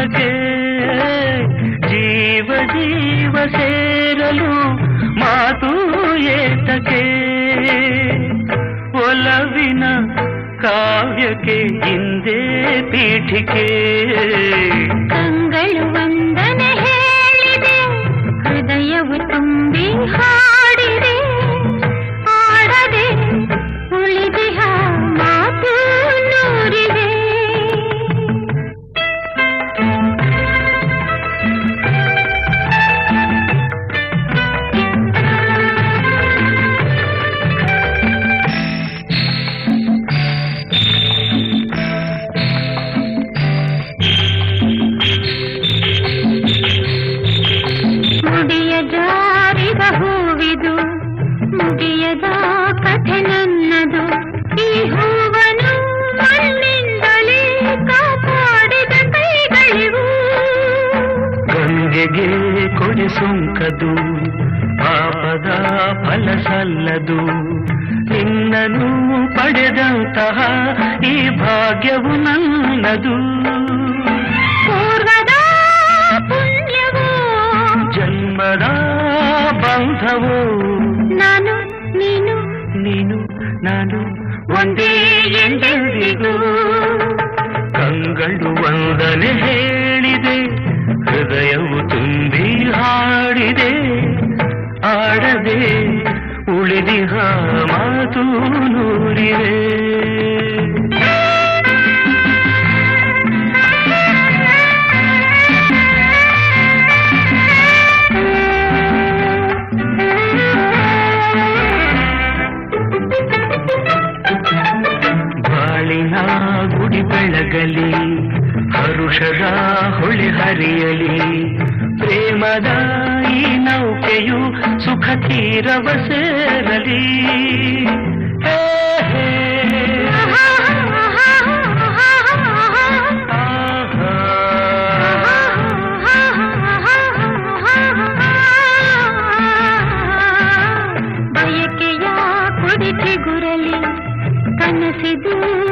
ಏತಕ್ಕೆ ಜೀವ ಜೀವ ಸೇರಲು ಮಾತು ಏತಕ್ಕೆ ಒಲವಿನ ಕಾವ್ಯಕ್ಕೆ ಹಿಂದೆ ಪೀಠಿಕೆ ಕಂಗಳು ವಂದನೆ ಹೇಳಿದೆ ಹೃದಯವು ತುಂಬಿ ಹಾಡಿದೆ ಆಡದೆ ಉಳಿದಿಹ ಮಾತು ನೂರಿದೆ ಮುಡಿಯ ಜಾರಿದ ಹೂವಿದು ಮುಗಿಯದ ಕಥೆ ನನ್ನದು ಈ ಹೂವನು ಮಣ್ಣಿಂದಲೇ ಕಾಪಾಡಿದ ಕೈಗಳಿವು ಗಂಗೆಗೆ ಕೊಡಿ ಸುಂಕದು ಪಾಪದ ಫಲ ಸಲ್ಲದು ನಿನ್ನನು ಪಡೆದಂತಹ ಈ ಭಾಗ್ಯವು ನನ್ನದು ಪೂರ್ವದ ಪುಣ್ಯವು ಜನ್ಮದ ಬಂಧವು ನಾನು ನೀನು ನೀನು ನಾನು ಒಂದೇ ಎಂದೆಂದಿಗೂ ಕಂಗಳು ವಂದನೆ ಹೇಳಿದೆ ಹೃದಯವು ತುಂಬಿ ಹಾಡಿದೆ ಆಡದೆ ಉಳಿದಿಹ ಮಾತು ನೂರಿದೆ ಬಾಳಿನ ಗುಡಿ ಬೆಳಗಲಿ ಹರುಷದ ಹೊಳೆ ಹರಿಯಲಿ ಪ್ರೇಮದ ಈ ನೌಕೆಯು ಸುಖ ತೀರವ ಸೇರಲಿ ಹೇ, ಹೇ. ಆಹಾ. ಬಯಕೆಯ ಕುಡಿಕೆ ಗುರಲಿ ಕನಸಿದು